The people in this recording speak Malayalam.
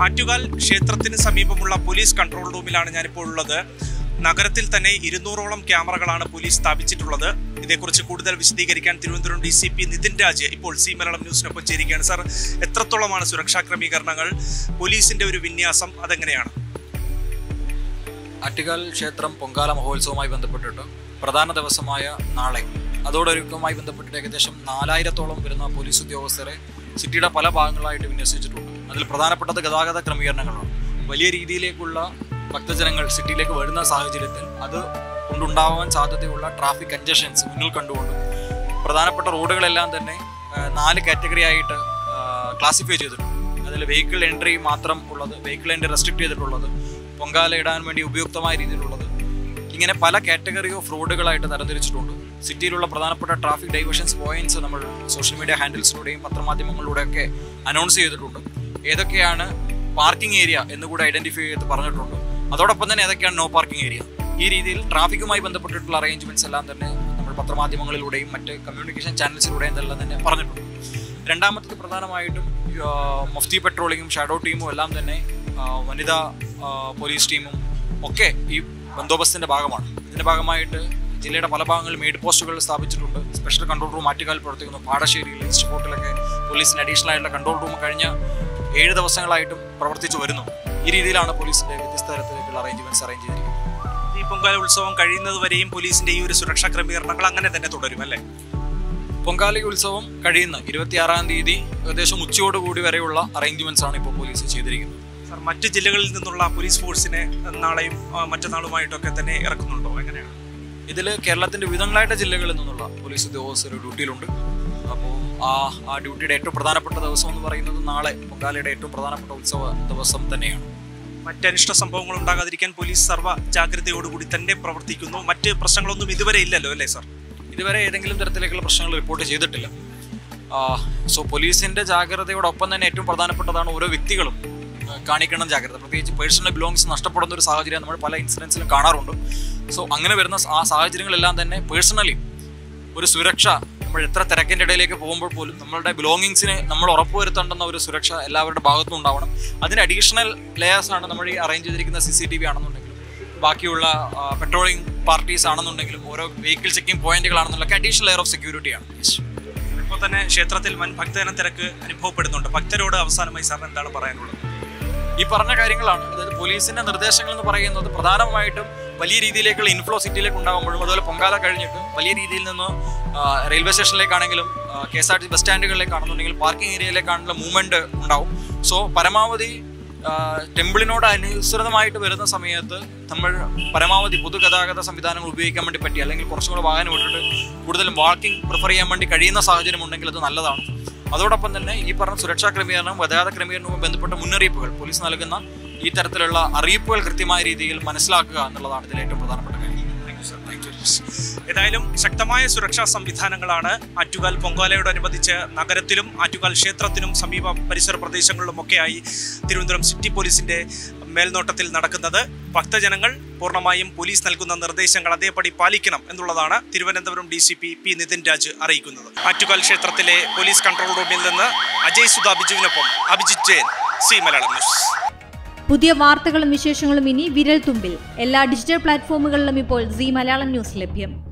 ആറ്റുകാൽ ക്ഷേത്രത്തിന് സമീപമുള്ള പോലീസ് കൺട്രോൾ റൂമിലാണ് ഞാനിപ്പോൾ ഉള്ളത് നഗരത്തിൽ തന്നെ ഇരുന്നൂറോളം ക്യാമറകളാണ് പോലീസ് സ്ഥാപിച്ചിട്ടുള്ളത് ഇതേക്കുറിച്ച് കൂടുതൽ വിശദീകരിക്കാൻ Thiruvananthapuram D C P Nithin Raj ഇപ്പോൾ സി മലയാളം ന്യൂസിനൊപ്പം ചേരുകയാണ് സാർ എത്രത്തോളമാണ് സുരക്ഷാ ക്രമീകരണങ്ങൾ പോലീസിന്റെ ഒരു വിന്യാസം അതെങ്ങനെയാണ് ആറ്റുകാൽ ക്ഷേത്രം പൊങ്കാല മഹോത്സവവുമായി ബന്ധപ്പെട്ടിട്ട് പ്രധാന ദിവസമായ നാളെ അതോടൊരുക്കമായി ബന്ധപ്പെട്ടിട്ട് ഏകദേശം നാലായിരത്തോളം വരുന്ന പോലീസ് ഉദ്യോഗസ്ഥരെ സിറ്റിയുടെ പല ഭാഗങ്ങളായിട്ട് വിന്യസിച്ചിട്ടുണ്ട് അതിൽ പ്രധാനപ്പെട്ടത് ഗതാഗത ക്രമീകരണങ്ങളാണ് വലിയ രീതിയിലേക്കുള്ള ഭക്തജനങ്ങൾ സിറ്റിയിലേക്ക് വരുന്ന സാഹചര്യത്തിൽ അത് കൊണ്ടുണ്ടാവാൻ സാധ്യതയുള്ള ട്രാഫിക് കഞ്ചഷൻസ് മുന്നിൽ കണ്ടുകൊണ്ട് പ്രധാനപ്പെട്ട റോഡുകളെല്ലാം തന്നെ ആ, നാല് കാറ്റഗറി ആയിട്ട് ക്ലാസിഫൈ ചെയ്തിട്ടുണ്ട് അതിൽ വെഹിക്കിൾ എൻട്രി മാത്രം ഉള്ളത് വെഹിക്കിൾ എൻട്രി റെസ്ട്രിക്ട് ചെയ്തിട്ടുള്ളത് പൊങ്കാല ഇടാൻ വേണ്ടി ഉപയുക്തമായ രീതിയിലുള്ളത് ഇങ്ങനെ പല കാറ്റഗറി ഓഫ് റോഡുകളായിട്ട് തരംതിരിച്ചിട്ടുണ്ട് സിറ്റിയിലുള്ള പ്രധാനപ്പെട്ട ട്രാഫിക് ഡൈവേഷൻസ് പോയിന്റ്സ് നമ്മൾ സോഷ്യൽ മീഡിയ ഹാൻഡിൽസിലൂടെയും പത്രമാധ്യമങ്ങളിലൂടെയൊക്കെ അനൗൺസ് ചെയ്തിട്ടുണ്ട് ഏതൊക്കെയാണ് പാർക്കിംഗ് ഏരിയ എന്നുകൂടെ ഐഡന്റിഫൈ ചെയ്ത് പറഞ്ഞിട്ടുണ്ട് അതോടൊപ്പം തന്നെ ഏതൊക്കെയാണ് നോ പാർക്കിംഗ് ഏരിയ ഈ രീതിയിൽ ട്രാഫിക്കുമായി ബന്ധപ്പെട്ടിട്ടുള്ള അറേഞ്ച്മെന്റ്സ് എല്ലാം തന്നെ നമ്മൾ പത്രമാധ്യമങ്ങളിലൂടെയും മറ്റ് കമ്മ്യൂണിക്കേഷൻ ചാനൽസിലൂടെയും ഇതെല്ലാം തന്നെ പറഞ്ഞിട്ടുണ്ട് രണ്ടാമത്തത് പ്രധാനമായിട്ടും ആ, മഫ്തി പെട്രോളിങ്ങും ഷാഡോ ടീമും എല്ലാം തന്നെ ആ, വനിതാ ആ, പോലീസ് ടീമും ഒക്കെ ഈ ബന്ദോബസ്തിന്റെ ഭാഗമാണ് ഇതിന്റെ ഭാഗമായിട്ട് ജില്ലയുടെ പല ഭാഗങ്ങളിൽ മെയ്ഡ് പോസ്റ്റുകൾ സ്ഥാപിച്ചിട്ടുണ്ട് സ്പെഷ്യൽ കൺട്രോൾ റൂം ആറ്റുകാൽ പ്രവർത്തിക്കുന്നു പാടശ്ശേരിയിൽ ഈസ്റ്റ് ഫോർട്ടിലൊക്കെ പോലീസിന് അഡീഷണൽ ആയിട്ടുള്ള കൺട്രോൾ റൂം കഴിഞ്ഞ ഏഴ് ദിവസങ്ങളായിട്ടും പ്രവർത്തിച്ചു വരുന്നു ഈ രീതിയിലാണ് പോലീസിന്റെ വ്യത്യസ്ത തരത്തിലേക്കുള്ള അറേഞ്ച്മെന്റ്സ് അറേഞ്ച് ചെയ്തിരിക്കുന്നത് ഈ പൊങ്കാല ഉത്സവം കഴിയുന്നത് വരെയും പോലീസിന്റെ ഈ ഒരു സുരക്ഷാ ക്രമീകരണങ്ങൾ അങ്ങനെ തന്നെ തുടരും അല്ലേ പൊങ്കാല ഉത്സവം കഴിയുന്ന ഇരുപത്തിയാറാം തീയതി ഏകദേശം ഉച്ചയോടുകൂടി വരെയുള്ള അറേഞ്ച്മെന്റ്സ് ആണ് ഇപ്പോൾ പോലീസ് ചെയ്തിരിക്കുന്നത് സാർ മറ്റ് ജില്ലകളിൽ നിന്നുള്ള പോലീസ് ഫോഴ്സിനെ നാളെയും ആ, മറ്റന്നാളുമായിട്ടൊക്കെ തന്നെ ഇറക്കുന്നുണ്ടോ എങ്ങനെയാണ് ഇതിൽ കേരളത്തിന്റെ വിവിധങ്ങളായിട്ട് ജില്ലകളിൽ നിന്നുള്ള പോലീസ് ഉദ്യോഗസ്ഥർ ഡ്യൂട്ടിയിലുണ്ട് അപ്പോൾ ആ ആ ഡ്യൂട്ടിയുടെ ഏറ്റവും പ്രധാനപ്പെട്ട ദിവസം എന്ന് പറയുന്നത് നാളെ പൊങ്കാലയുടെ ഏറ്റവും പ്രധാനപ്പെട്ട ഉത്സവ ദിവസം തന്നെയാണ് മറ്റനിഷ്ട സംഭവങ്ങൾ ഉണ്ടാകാതിരിക്കാൻ പോലീസ് സർവ്വ ജാഗ്രതയോടുകൂടി തന്നെ പ്രവർത്തിക്കുന്നു മറ്റ് പ്രശ്നങ്ങളൊന്നും ഇതുവരെ ഇല്ലല്ലോ അല്ലേ സാർ ഇതുവരെ ഏതെങ്കിലും തരത്തിലേക്കുള്ള പ്രശ്നങ്ങൾ റിപ്പോർട്ട് ചെയ്തിട്ടില്ല സോ പോലീസിന്റെ ജാഗ്രതയോടൊപ്പം തന്നെ ഏറ്റവും പ്രധാനപ്പെട്ടതാണ് ഓരോ വ്യക്തികളും ആ, കാണിക്കണം ജാഗ്രത പ്രത്യേകിച്ച് പേഴ്സണൽ ബിലോങ്സ് നഷ്ടപ്പെടുന്ന ഒരു സാഹചര്യം നമ്മൾ പല ഇൻസിഡൻസിലും കാണാറുണ്ട് സോ അങ്ങനെ വരുന്ന ആ സാഹചര്യങ്ങളെല്ലാം തന്നെ പേഴ്സണലി ഒരു സുരക്ഷ നമ്മൾ എത്ര തിരക്കിൻ്റെ ഇടയിലേക്ക് പോകുമ്പോൾ പോലും നമ്മളുടെ ബിലോങ്ങിങ്സിന് നമ്മൾ ഉറപ്പുവരുത്തേണ്ടുന്ന ഒരു സുരക്ഷ എല്ലാവരുടെ ഭാഗത്തും ഉണ്ടാവണം അതിന് അഡീഷണൽ ലെയേഴ്സ് ആണ് നമ്മൾ ഈ അറേഞ്ച് ചെയ്തിരിക്കുന്ന സി സി ടി വി ആണെന്നുണ്ടെങ്കിലും ബാക്കിയുള്ള പെട്രോളിംഗ് പാർട്ടീസ് ആണെന്നുണ്ടെങ്കിലും ഓരോ വെഹിക്കിൾ ചെക്കിംഗ് പോയിന്റുകളാണെന്നുള്ളതൊക്കെ അഡീഷണൽ ലെയർ ഓഫ് സെക്യൂരിറ്റിയാണ് ഇപ്പോൾ തന്നെ ക്ഷേത്രത്തിൽ വൻ ഭക്തജന തിരക്ക് അനുഭവപ്പെടുന്നുണ്ട് ഭക്തരോട് അവസാനമായി സാറിന് എന്താണ് പറയാനുള്ളത് ഈ പറഞ്ഞ കാര്യങ്ങളാണ് അതായത് പോലീസിന്റെ നിർദ്ദേശങ്ങൾ എന്ന് പറയുന്നത് പ്രധാനമായിട്ടും വലിയ രീതിയിലേക്കുള്ള ഇൻഫ്ലോ സിറ്റിയിലേക്ക് ഉണ്ടാകുമ്പോഴും അതുപോലെ പൊങ്കാല കഴിഞ്ഞിട്ട് വലിയ രീതിയിൽ നിന്ന് ആ, റെയിൽവേ സ്റ്റേഷനിലേക്കാണെങ്കിലും K S R T bus സ്റ്റാൻഡുകളിലേക്കാണെന്നുണ്ടെങ്കിൽ പാർക്കിംഗ് ഏരിയയിലേക്കാണെങ്കിലും മൂവ്മെന്റ് ഉണ്ടാവും സോ പരമാവധി ആ, ടെമ്പിളിനോട് അനുസൃതമായിട്ട് വരുന്ന സമയത്ത് നമ്മൾ പരമാവധി പൊതുഗതാഗത സംവിധാനങ്ങൾ ഉപയോഗിക്കാൻ വേണ്ടി പറ്റി അല്ലെങ്കിൽ കുറച്ചും കൂടെ വാഹനം വിട്ടിട്ട് കൂടുതലും വാക്കിംഗ് പ്രിഫർ ചെയ്യാൻ വേണ്ടി കഴിയുന്ന സാഹചര്യം ഉണ്ടെങ്കിൽ അത് നല്ലതാണ് അതോടൊപ്പം തന്നെ ഈ പറഞ്ഞ സുരക്ഷാ ക്രമീകരണവും ഗതാഗത ക്രമീകരണവും ബന്ധപ്പെട്ട മുന്നറിയിപ്പുകൾ പോലീസ് നൽകുന്ന ഈ തരത്തിലുള്ള അറിയിപ്പുകൾ കൃത്യമായ രീതിയിൽ മനസ്സിലാക്കുക എന്നുള്ളതാണ് ഇതിൽ ഏറ്റവും പ്രധാനപ്പെട്ട കാര്യം ഏതായാലും ശക്തമായ സുരക്ഷാ സംവിധാനങ്ങളാണ് ആറ്റുകാൽ പൊങ്കാലയോടനുബന്ധിച്ച് നഗരത്തിലും ആറ്റുകാൽ ക്ഷേത്രത്തിനും സമീപ പരിസര പ്രദേശങ്ങളിലുമൊക്കെയായി തിരുവനന്തപുരം സിറ്റി പോലീസിന്റെ മേൽനോട്ടത്തിൽ നടക്കുന്നത് ഭക്തജനങ്ങൾ പൂർണ്ണമായും പോലീസ് നൽകുന്ന നിർദ്ദേശങ്ങൾ അതേപടി പാലിക്കണം എന്നുള്ളതാണ് Thiruvananthapuram D C P P Nithin Raj അറിയിക്കുന്നത് ആറ്റുകാൽ ക്ഷേത്രത്തിലെ പോലീസ് കൺട്രോൾ റൂമിൽ നിന്ന് അജയ് സുധ ബിജുവിനൊപ്പം അഭിജിത് ജയൻ സി മലയാളം ന്യൂസ് പുതിയ വാർത്തകളും വിശേഷങ്ങളും ഇനി വിരൽ തുമ്പിൽ എല്ലാ ഡിജിറ്റൽ പ്ലാറ്റ്ഫോമുകളിലും ഇപ്പോൾ സി മലയാളം ന്യൂസ് ലഭ്യം